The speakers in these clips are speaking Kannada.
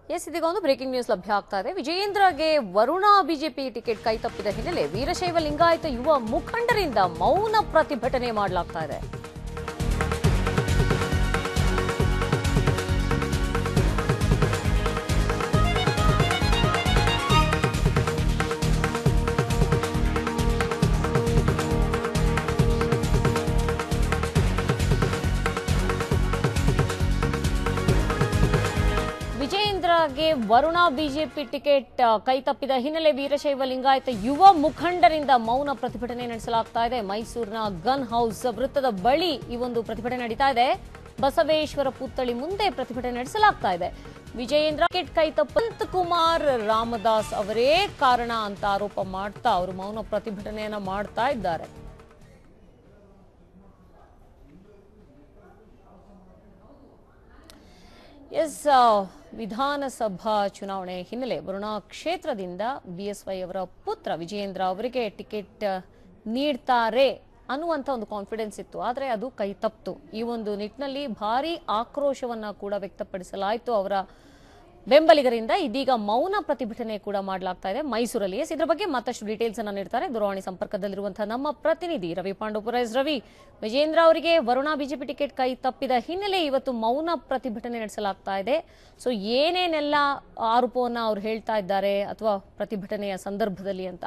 ಎಸ್ ಇದೀಗ ಒಂದು ಬ್ರೇಕಿಂಗ್ ನ್ಯೂಸ್ ಲಭ್ಯ ಆಗ್ತಾ ಇದೆ ವಿಜಯೇಂದ್ರಗೆ ವರುಣ ಬಿಜೆಪಿ ಟಿಕೆಟ್ ಕೈ ತಪ್ಪಿದ ಹಿನ್ನೆಲೆ ವೀರಶೈವ ಲಿಂಗಾಯತ ಯುವ ಮುಖಂಡರಿಂದ ಮೌನ ಪ್ರತಿಭಟನೆ ಮಾಡಲಾಗ್ತಾ ಇದೆ ವಿಜಯೇಂದ್ರಗೆ ವರುಣ ಬಿಜೆಪಿ ಟಿಕೆಟ್ ಆ, ಕೈ ತಪ್ಪಿದ ಹಿನ್ನೆಲೆ ವೀರಶೈವ ಲಿಂಗಾಯತ ಯುವ ಮುಖಂಡರಿಂದ ಮೌನ ಪ್ರತಿಭಟನೆ ನಡೆಸಲಾಗ್ತಾ ಇದೆ ಮೈಸೂರಿನ ಗನ್ ಹೌಸ್ ವೃತ್ತದ ಬಳಿ ಈ ಒಂದು ಪ್ರತಿಭಟನೆ ನಡೀತಾ ಇದೆ ಬಸವೇಶ್ವರ ಪುತ್ಥಳಿ ಮುಂದೆ ಪ್ರತಿಭಟನೆ ನಡೆಸಲಾಗ್ತಾ ಇದೆ ವಿಜಯೇಂದ್ರ ಟಿಕೆಟ್ ಕೈ ತಪ್ಪಂತ್ ಕುಮಾರ್ ರಾಮದಾಸ್ ಅವರೇ ಕಾರಣ ಅಂತ ಆರೋಪ ಮಾಡ್ತಾ ಅವರು ಮೌನ ಪ್ರತಿಭಟನೆಯನ್ನ ಮಾಡ್ತಾ ಇದ್ದಾರೆ ಎಸ್ ಆ, ವಿಧಾನಸಭಾ ಚುನಾವಣೆ ಹಿನ್ನೆಲೆ ವರುಣಾ ಕ್ಷೇತ್ರದಿಂದ ಬಿಎಸ್ವೈ ಅವರ ಪುತ್ರ ವಿಜಯೇಂದ್ರ ಅವರಿಗೆ ಟಿಕೆಟ್ ಆ, ನೀಡ್ತಾರೆ ಅನ್ನುವಂಥ ಒಂದು ಕಾನ್ಫಿಡೆನ್ಸ್ ಇತ್ತು ಆದರೆ ಅದು ಕೈ ತಪ್ಪಿತು ಈ ಒಂದು ನಿಟ್ಟಿನಲ್ಲಿ ಭಾರಿ ಆಕ್ರೋಶವನ್ನ ಕೂಡ ವ್ಯಕ್ತಪಡಿಸಲಾಯಿತು ಅವರ ಬೆಂಬಲಿಗರಿಂದ ಇದೀಗ ಮೌನ ಪ್ರತಿಭಟನೆ ಕೂಡ ಮಾಡಲಾಗ್ತಾ ಇದೆ ಮೈಸೂರಲ್ಲಿ ಎಸ್ ಇದ್ರ ಬಗ್ಗೆ ಮತ್ತಷ್ಟು ಡೀಟೇಲ್ಸ್ ಅನ್ನ ನೀಡ್ತಾರೆ ದೂರವಾಣಿ ಸಂಪರ್ಕದಲ್ಲಿರುವಂತಹ ನಮ್ಮ ಪ್ರತಿನಿಧಿ ರವಿ ಪಾಂಡವಪುರ ಎಸ್ ರವಿ ವಿಜೇಂದ್ರ ಅವರಿಗೆ ವರುಣಾ ಬಿಜೆಪಿ ಟಿಕೆಟ್ ಕೈ ತಪ್ಪಿದ ಹಿನ್ನೆಲೆ ಇವತ್ತು ಮೌನ ಪ್ರತಿಭಟನೆ ನಡೆಸಲಾಗ್ತಾ ಇದೆ ಸೊ ಏನೇನೆಲ್ಲ ಆರೋಪವನ್ನ ಅವ್ರು ಹೇಳ್ತಾ ಇದ್ದಾರೆ ಅಥವಾ ಪ್ರತಿಭಟನೆಯ ಸಂದರ್ಭದಲ್ಲಿ ಅಂತ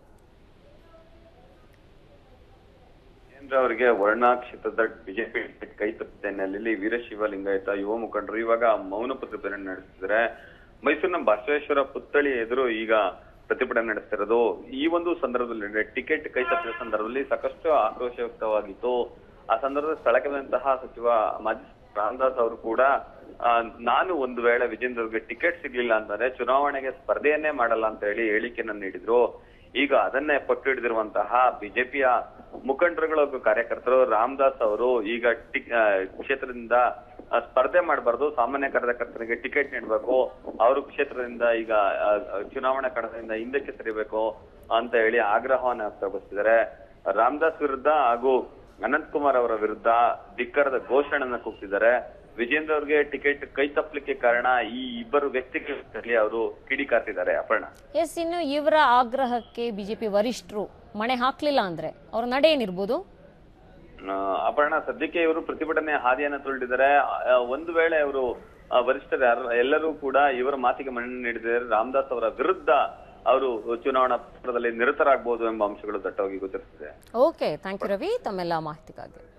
ಕೇಂದ್ರ ಅವರಿಗೆ ವರ್ಣ ಕ್ಷೇತ್ರದ ಬಿಜೆಪಿ ಕೈ ತಪ್ಪಿದ ಹಿನ್ನೆಲೆಯಲ್ಲಿ ವೀರಶೈವ ಲಿಂಗಾಯತ ಯುವ ಮುಖಂಡರು ಇವಾಗ ಮೌನ ಪ್ರತಿಭಟನೆ ನಡೆಸ್ತಿದ್ದಾರೆ ಮೈಸೂರಿನ ಬಸವೇಶ್ವರ ಪುತ್ಥಳಿ ಎದುರು ಈಗ ಪ್ರತಿಭಟನೆ ನಡೆಸ್ತಿರೋದು ಈ ಒಂದು ಸಂದರ್ಭದಲ್ಲಿ ಟಿಕೆಟ್ ಕೈ ತಪ್ಪಿದ ಸಂದರ್ಭದಲ್ಲಿ ಸಾಕಷ್ಟು ಆಕ್ರೋಶ ವ್ಯಕ್ತವಾಗಿತ್ತು ಆ ಸಂದರ್ಭದಲ್ಲಿ ಸ್ಥಳಕ್ಕೆ ಬಂದಂತಹ ಸಚಿವ ಮಾಜಿ ರಾಮದಾಸ್ ಅವರು ಕೂಡ ಆ, ನಾನು ಒಂದು ವೇಳೆ ವಿಜೇಂದ್ರ ಅವ್ರಿಗೆ ಟಿಕೆಟ್ ಸಿಗ್ಲಿಲ್ಲ ಅಂತಂದ್ರೆ ಚುನಾವಣೆಗೆ ಸ್ಪರ್ಧೆಯನ್ನೇ ಮಾಡಲ್ಲ ಅಂತ ಹೇಳಿ ಹೇಳಿಕೆಯನ್ನ ನೀಡಿದ್ರು ಈಗ ಅದನ್ನೇ ಪಟ್ಟು ಹಿಡಿದಿರುವಂತಹ ಬಿಜೆಪಿಯ ಮುಖಂಡರುಗಳು ಹಾಗೂ ಕಾರ್ಯಕರ್ತರು ರಾಮದಾಸ್ ಅವರು ಈಗ ಟಿ- ಆ, ಕ್ಷೇತ್ರದಿಂದ ಆ, ಸ್ಪರ್ಧೆ ಮಾಡಬಾರ್ದು ಸಾಮಾನ್ಯ ಕಾರ್ಯಕರ್ತರಿಗೆ ಟಿಕೆಟ್ ನೀಡಬೇಕು ಅವರು ಕ್ಷೇತ್ರದಿಂದ ಈಗ ಆ, ಆ, ಚುನಾವಣಾ ಕಣದಿಂದ ಹಿಂದಕ್ಕೆ ಸರಿಬೇಕು ಅಂತ ಹೇಳಿ ಆಗ್ರಹವನ್ನ ವ್ಯಕ್ತಪಡಿಸಿದ್ದಾರೆ ರಾಮದಾಸ್ ವಿರುದ್ಧ ಹಾಗೂ ಅನಂತ್ ಕುಮಾರ್ ಅವರ ವಿರುದ್ಧ ಧಿಕ್ಕರದ ಘೋಷಣೆಯನ್ನ ಕೂಗ್ತಿದ್ದಾರೆ ವಿಜೇಂದ್ರ ಅವ್ರಿಗೆ ಟಿಕೆಟ್ ಕೈ ತಪ್ಪಲಿಕ್ಕೆ ಕಾರಣ ಈ ಇಬ್ಬರು ವ್ಯಕ್ತಿಗಳಲ್ಲಿ ಅವರು ಕಿಡಿಕಾರ್ತಿದ್ದಾರೆ ಅಪರ್ಣ ಎಸ್ ಇನ್ನು ಇವರ ಆಗ್ರಹಕ್ಕೆ ಬಿಜೆಪಿ ವರಿಷ್ಠರು ಮಣೆ ಹಾಕ್ಲಿಲ್ಲ ಅಂದ್ರೆ ಅವ್ರ ನಡೆ ಏನಿರ್ಬೋದು ಆ, ಅಪರ್ಣ ಸದ್ಯಕ್ಕೆ ಇವರು ಪ್ರತಿಭಟನೆ ಹಾದಿಯನ್ನ ತುಳಿದಿದ್ದಾರೆ ಆ, ಒಂದು ವೇಳೆ ಅವರು ವರಿಷ್ಠರು ಯಾರು ಎಲ್ಲರೂ ಕೂಡ ಇವರ ಮಾತಿಗೆ ಮನ್ನಣೆ ನೀಡಿದರೆ ರಾಮದಾಸ್ ಅವರ ವಿರುದ್ಧ ಅವರು ಚುನಾವಣಾ ಪತ್ರದಲ್ಲಿ ನಿರತರಾಗಬಹುದು ಎಂಬ ಅಂಶಗಳು ದಟ್ಟವಾಗಿ ಗೋಚರಿಸಿದೆ ಓಕೆ ಥ್ಯಾಂಕ್ ಯು ರವಿ ತಮ್ಮೆಲ್ಲ ಮಾಹಿತಿಗಾಗಿ